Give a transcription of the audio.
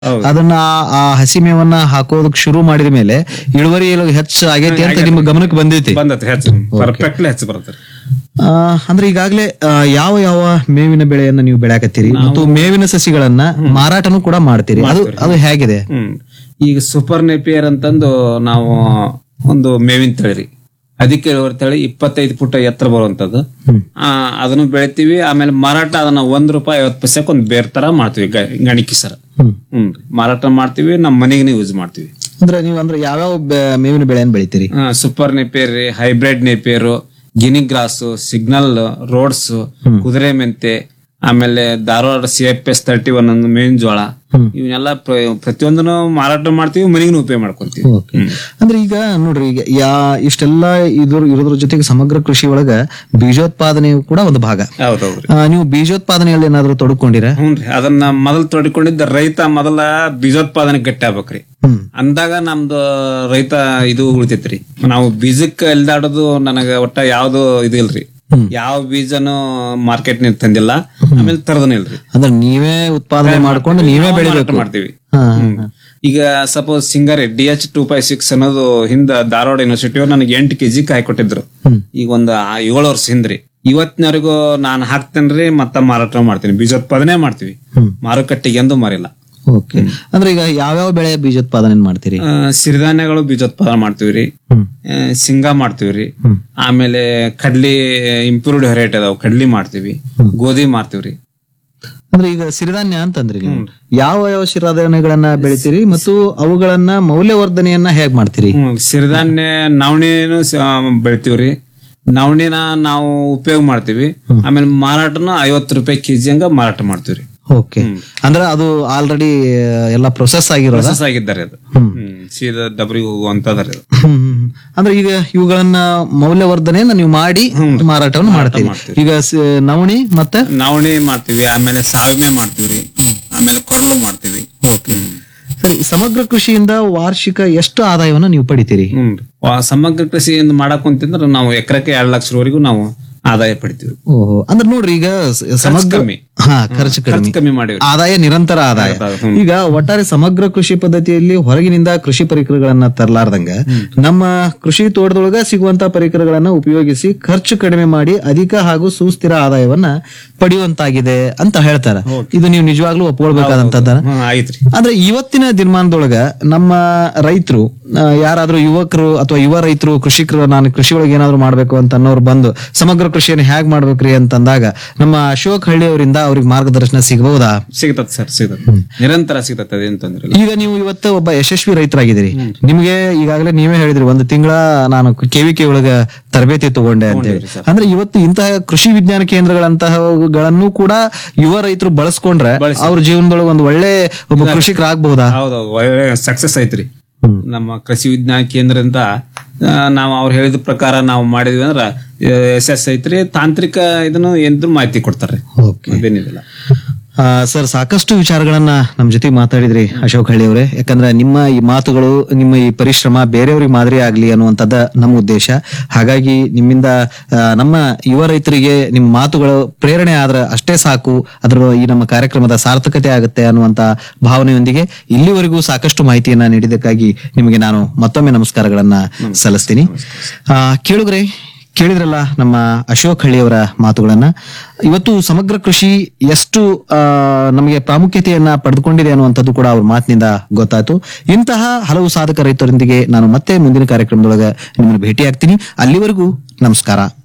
ಹೌದು. ಅದನ್ನ ಆ- ಆ ಹಸಿ ಮೇವನ್ನ ಹಾಕೋದಕ್ ಶುರು ಮಾಡಿದ ಮೇಲೆ ಇಳುವರಿ ಎಲ್ಲ ಹೆಚ್ಚು ಆಗೈತಿ ಅಂತ ನಿಮ್ಮ ಗಮನಕ್ಕೆ ಬಂದೈತಿ ಬಂದತ್ರಿ ಹೆಚ್ಚು ಪರ್ಫೆಕ್ಟ್ಲಿ ಹೆಚ್ಚು ಬರುತ್ತೆ ಆ, ಅಂದ್ರೆ ಈಗಾಗ್ಲೇ ಆ, ಯಾವ ಯಾವ ಮೇವಿನ ಬೆಳೆಯನ್ನ ನೀವು ಬೆಳೆಯಾಕತ್ತೀರಿ ಮತ್ತು ಮೇವಿನ ಸಸಿಗಳನ್ನ ಮಾರಾಟನೂ ಕೂಡ ಮಾಡ್ತೀರಿ ಅದು ಅದು ಹೇಗಿದೆ ಹ್ಮ್ ಈಗ ಸೂಪರ್ ನೆಪಿಯರ್ ಅಂತಂದು ನಾವು ಒಂದು ಮೇವಿನ ತಳಿ ರೀ ಅದಕ್ಕೆ ಇಳುವರಿ ತಳಿ ಇಪ್ಪತ್ತೈದು ಫುಟ್ ಎತ್ತರ ಬರುವಂತದ್ದು ಆ, ಅದನ್ನು ಬೆಳಿತೀವಿ ಆಮೇಲೆ ಮಾರಾಟ ಅದನ್ನ ಒಂದ್ ರೂಪಾಯಿ ಐವತ್ತು ಪೈಸೆಕ್ ಒಂದ್ ಬೇರ್ ತರ ಮಾಡ್ತೀವಿ ಗ- ಗಣಿಕಿ ಸರ್ ಹ್ಮ್. ಹ್ಮ್ ರೀ. ಮಾರಾಟ ಮಾಡ್ತೀವಿ ನಮ್ಮ ಮನೆಗೆ ಯೂಸ್ ಮಾಡ್ತೀವಿ ಅಂದ್ರೆ ನೀವು ಅಂದ್ರೆ ಯಾವ್ಯಾವ ಬೆ- ಮೇವಿನ ಬೆಳೆಯನ್ನ ಬೆಳಿತೀರಿ ಸೂಪರ್ ನೆಪಿಯರ್ ರೀ hybrid napier guinea grass signal Rhodes ಕುದುರೆ ಮೆಂತೆ ಆಮೇಲೆ Dharwad C F S thirty one ಒಂದು ಮೇವಿನ ಜೋಳ ಇವನ್ನೆಲ್ಲ ಪ್ರ- ಪ್ರತಿಯೊಂದನ್ನು ಮಾರಾಟ ಮಾಡ್ತೀವಿ ಮನೆಗೂ ಉಪಯೋಗ ಮಾಡ್ಕೊಂತೀವಿ ಓಕೆ ಅಂದ್ರೆ ಈಗ ನೋಡ್ರಿ ಈಗ ಯಾ ಇಷ್ಟೆಲ್ಲ ಇದ್ರ ಇರೋದ್ರ ಜೊತೆಗೆ ಸಮಗ್ರ ಕೃಷಿ ಒಳಗ ಬೀಜೋತ್ಪಾದನೆಯು ಕೂಡ ಒಂದು ಭಾಗ ಹೌದೌದ್ರಿ ಆ, ನೀವು ಬೀಜೋತ್ಪಾದನೆಯಲ್ಲಿ ಏನಾದ್ರು ತೊಡಕೊಂಡಿರ ಹ್ಞೂನ್ರಿ ಅದನ್ನ ಮೊದಲು ತೊಡ್ಕೊಂಡಿದ್ದ ರೈತ ಮೊದಲ ಬೀಜೋತ್ಪಾದನೆ ಗಟ್ಟಿ ಆಗ್ಬೇಕ್ರಿ ಹ್ಮ್ ಅಂದಾಗ ನಮ್ದು ರೈತ ಇದು ಉಳಿತೈತ್ರಿ ನಾವು ಬೀಜಕ್ಕೆ ಎಲ್ದಾಡೋದು ನನಗ ಒಟ್ಟ ಯಾವ್ದು ಇದು ಇಲ್ರಿ ಯಾವ ಬೀಜನು ಮಾರ್ಕೆಟ್ ನಿಂದ ತಂದಿಲ್ಲ ಆಮೇಲೆ ತರದನ ಇಲ್ರಿ ಅಂದ್ರೆ ನೀವೇ ಉತ್ಪಾದನೆ ಮಾಡ್ಕೊಂಡು ನೀವೇ ನಾವು ಬೆಳಿಬೇಕು ಮಾರಾಟ ಮಾಡ್ತೀವಿ ಹಾ, ಹ್ಮ್. ಈಗ ಸಪೋಸ್ ಸಿಂಗರೆ D H two five six ಅನ್ನೋದು ಹಿಂದ ಧಾರವಾಡ ಯೂನಿವರ್ಸಿಟಿ ಅವ್ರು ನನಗೆ ಎಂಟು ಕೆಜಿ ಕಾಯಿ ಕೊಟ್ಟಿದ್ರು ಈಗ ಒಂದು ಆ ಏಳು ವರ್ಷ ಹಿಂದ್ರಿ ಇವತ್ತಿನವರೆಗೂ ನಾನು ಹಾಕ್ತೇನ್ರಿ ಮತ್ತ ಮಾರಾಟ ಮಾಡ್ತೀನಿ ಬೀಜೋತ್ಪಾದನೆ ಮಾಡ್ತೀವಿ ಮಾರುಕಟ್ಟೆಗೆ ಎಂದು ಮಾರಿಲ್ಲ ಓಕೆ ಅಂದ್ರೆ ಈಗ ಯಾವ್ಯಾವ ಬೆಳೆ ಬೀಜೋತ್ಪಾದನೆ ಮಾಡ್ತೀರಿ ಆ, ಸಿರಿಧಾನ್ಯಗಳು ಬೀಜೋತ್ಪಾದನೆ ಮಾಡ್ತೀವಿ ರೀ ಹ್ಮ್. ಶೇಂಗಾ ಮಾಡ್ತೀವಿ ರೀ ಆಮೇಲೆ ಕಡ್ಲಿ ಇಂಪ್ರೂವ್ಡ್ ವೆರೈಟಿ ಅದಾವ ಕಡ್ಲಿ ಮಾಡ್ತೀವಿ ಗೋಧಿ ಮಾಡ್ತೀವಿ ರೀ ಅಂದ್ರೆ ಈಗ ಸಿರಿಧಾನ್ಯ ಅಂತಂದ್ರಿ ನೀವು ಯಾವ ಯಾವ ಸಿರಿಧಾನ್ಯಗಳನ್ನ ಬೆಳಿತೀರಿ ಮತ್ತು ಅವುಗಳನ್ನ ಮೌಲ್ಯವರ್ಧನೆಯನ್ನ ಹೇಗ್ ಮಾಡ್ತೀರಿ ಹ್ಮ್, ಸಿರಿಧಾನ್ಯ ನವಣಿನೂ ಸ- ಬೆಳಿತೀವ್ರಿ ನವಣಿನ ನಾವು ಉಪಯೋಗ ಮಾಡ್ತೀವಿ ಆಮೇಲೆ ಮಾರಾಟನ ಐವತ್ತು ರೂಪಾಯಿ ಕೆಜಿ ಹಂಗ ಮಾರಾಟ ಮಾಡ್ತೀವ್ರಿ ಓಕೆ ಅಂದ್ರೆ ಅದು ಆಲ್ರೆಡಿ ಎಲ್ಲ ಪ್ರೊಸೆಸ್ ಆಗಿರೋದ ಪ್ರೊಸೆಸ್ ಆಗಿದ್ದಾರೆ ಅದು ಹ್ಮ್, ಸೀದಾ ಡಬ್ರಿಗೆ ಹೋಗುವಂತದ್ರಿ ಅದು ಹ್ಮ್. ಅಂದ್ರೆ ಈಗ ಇವುಗಳನ್ನ ಮೌಲ್ಯವರ್ಧನೆಯನ್ನ ನೀವು ಮಾಡಿ ಮಾರಾಟವನ್ನು ಮಾಡ್ತೀರಿ ಈಗ ಸ- ನವಣಿ ಮತ್ತೆ ನವಣಿ ಮಾಡ್ತೀವಿ ಆಮೇಲೆ ಸಾವಿಮೆ ಮಾಡ್ತೀವ್ರಿ ಆಮೇಲೆ ಕೊಡವು ಮಾಡ್ತೀವಿ ಹ್ಮ್. ಸರಿ ಸಮಗ್ರ ಕೃಷಿಯಿಂದ ವಾರ್ಷಿಕ ಎಷ್ಟು ಆದಾಯವನ್ನ ನೀವು ಪಡಿತೀರಿ ಹ್ಮ್ ವಾ- ಸಮಗ್ರ ಕೃಷಿ ಮಾಡಕ್ ಕುಂತಿದ್ರೆ ನಾವು ಎಕರೆಕ್ಕೆ ಎರಡ್ ಲಕ್ಷವರೆಗೂ ನಾವು ಆದಾಯ ಪಡಿತೀವಿ ಓಹೋ ಅಂದ್ರೆ ನೋಡ್ರಿ ಈಗ ಸ- ಸಮಗ್ರ ಕಮ್ಮಿ. ಹಾ ಖರ್ಚು ಕಡಿಮೆ ಖರ್ಚು ಕಮ್ಮಿ ಮಾಡಿವಿ ಆದಾಯ ನಿರಂತರ ಆದಾಯ ಹ್ಮ್. ಈಗ ಒಟ್ಟಾರೆ ಸಮಗ್ರ ಕೃಷಿ ಪದ್ಧತಿಯಲ್ಲಿ ಹೊರಗಿನಿಂದ ಕೃಷಿ ಪರಿಕರಗಳನ್ನ ತರಲಾರ್ದಂಗ ನಮ್ಮ ಕೃಷಿ ತೋಟದೊಳಗ ಸಿಗುವಂತ ಪರಿಕರಗಳನ್ನ ಉಪಯೋಗಿಸಿ ಖರ್ಚು ಕಡಿಮೆ ಮಾಡಿ ಅಧಿಕ ಹಾಗೂ ಸುಸ್ಥಿರ ಆದಾಯವನ್ನ ಪಡೆಯುವಂತಾಗಿದೆ ಅಂತ ಹೇಳ್ತಾರ ಇದು ನೀವು ನಿಜವಾಗ್ಲೂ ಒಪ್ಕೊಳ್ಬೇಕಾದಂತದ ಹ್ಮ್ ಆಯ್ತ್ರಿ ಅಂದ್ರೆ ಇವತ್ತಿನ ದಿನಮಾನದೊಳಗ ನಮ್ಮ ರೈತರು ಯಾರಾದ್ರೂ ಯುವಕರು ಅಥವಾ ಯುವ ರೈತರು ಕೃಷಿಕರು ನಾನು ಕೃಷಿ ಒಳಗೆ ಏನಾದ್ರು ಮಾಡ್ಬೇಕು ಅಂತ ಅನ್ನೋರು ಬಂದು ಸಮಗ್ರ ಕೃಷಿಯನ್ನು ಹೇಗ್ ಮಾಡ್ಬೇಕ್ರಿ ಅಂತಂದಾಗ ನಮ್ಮ ಅಶೋಕ್ ಹಳ್ಳಿ ಅವರಿಂದ ಅವ್ರಿಗೆ ಮಾರ್ಗದರ್ಶನ ಸಿಗಬಹುದಾ ಸಿಗ್ತತ್ ಸರ್ ಸಿಗ್ತತ್ ನಿರಂತರ ಸಿಗ್ತತ್ ಅದೇನ್ ತೊಂದ್ರೆ ಇಲ್ಲ ಈಗ ನೀವು ಇವತ್ತು ಒಬ್ಬ ಯಶಸ್ವಿ ರೈತರಾಗಿದ್ದೀರಿ ನಿಮ್ಗೆ ಈಗಾಗಲೇ ನೀವೇ ಹೇಳಿದ್ರಿ ಒಂದು ತಿಂಗಳ ನಾನು ಕೆವಿಕೆ ಒಳಗ ತರಬೇತಿ ತಗೊಂಡೆ ಅಂತ ಹೇಳಿ ಅಂದ್ರೆ ಇವತ್ತು ಇಂತಹ ಕೃಷಿ ವಿಜ್ಞಾನ ಕೇಂದ್ರಗಳಂತಹಗಳನ್ನು ಕೂಡ ಯುವ ರೈತರು ಬಳಸ್ಕೊಂಡ್ರೆ ಅವ್ರ ಜೀವನದೊಳಗೆ ಒಂದು ಒಳ್ಳೆ ಒಬ್ಬ ಕೃಷಿಕರಾಗಬಹುದಾ ಹೌದೌದು ಒಳ್ಳೆ ಸಕ್ಸಸ್ ಐತ್ರಿ ನಮ್ಮ ಕೃಷಿ ವಿಜ್ಞಾನ ಕೇಂದ್ರದಿಂದ ಆ, ನಾವು ಅವ್ರು ಹೇಳಿದ ಪ್ರಕಾರ ನಾವು ಮಾಡಿದ್ವಿ ಅಂದ್ರ ಯಶಸ್ ಐತ್ರಿ ತಾಂತ್ರಿಕ ಇದನ್ನು ಏನಿದ್ರು ಮಾಹಿತಿ ಕೊಡ್ತಾರೆ ಅದೇನಿದಿಲ್ಲ ಆ, ಸರ್ ಸಾಕಷ್ಟು ವಿಚಾರಗಳನ್ನ ನಮ್ಮ ಜೊತೆ ಮಾತಾಡಿದ್ರಿ ಅಶೋಕ್ ಹಳ್ಳಿ ಅವರೇ ಯಾಕಂದ್ರೆ ನಿಮ್ಮ ಈ ಮಾತುಗಳು ನಿಮ್ಮ ಈ ಪರಿಶ್ರಮ ಬೇರೆಯವ್ರಿಗೆ ಮಾದರಿ ಆಗ್ಲಿ ಅನ್ನುವಂಥದ್ದು ನಮ್ಮ ಉದ್ದೇಶ ಹಾಗಾಗಿ ನಿಮ್ಮಿಂದ ಆ, ನಮ್ಮ ಯುವ ರೈತರಿಗೆ ನಿಮ್ಮ ಮಾತುಗಳು ಪ್ರೇರಣೆ ಆದ್ರೆ ಅಷ್ಟೇ ಸಾಕು ಅದರ ಈ ನಮ್ಮ ಕಾರ್ಯಕ್ರಮದ ಸಾರ್ಥಕತೆ ಆಗುತ್ತೆ ಅನ್ನುವಂತ ಭಾವನೆಯೊಂದಿಗೆ ಇಲ್ಲಿವರೆಗೂ ಸಾಕಷ್ಟು ಮಾಹಿತಿಯನ್ನ ನೀಡಿದ್ದಕ್ಕಾಗಿ ನಿಮಗೆ ನಾನು ಮತ್ತೊಮ್ಮೆ ನಮಸ್ಕಾರಗಳನ್ನ ಸಲ್ಲಿಸ್ತೀನಿ ಆ, ಕೇಳುಗರೆ ಕೇಳಿದ್ರಲ್ಲ ನಮ್ಮ ಅಶೋಕ್ ಹಳ್ಳಿಯವರ ಮಾತುಗಳನ್ನ ಇವತ್ತು ಸಮಗ್ರ ಕೃಷಿ ಎಷ್ಟು ಆ, ನಮಗೆ ಪ್ರಾಮುಖ್ಯತೆಯನ್ನ ಪಡೆದುಕೊಂಡಿದೆ ಅನ್ನುವಂಥದ್ದು ಕೂಡ ಅವ್ರ ಮಾತಿನಿಂದ ಗೊತ್ತಾಯ್ತು ಇಂತಹ ಹಲವು ಸಾಧಕ ರೈತರೊಂದಿಗೆ ನಾನು ಮತ್ತೆ ಮುಂದಿನ ಕಾರ್ಯಕ್ರಮದೊಳಗೆ ನಿಮ್ಮನ್ನು ಭೇಟಿಯಾಗ್ತೀನಿ ಅಲ್ಲಿವರೆಗೂ ನಮಸ್ಕಾರ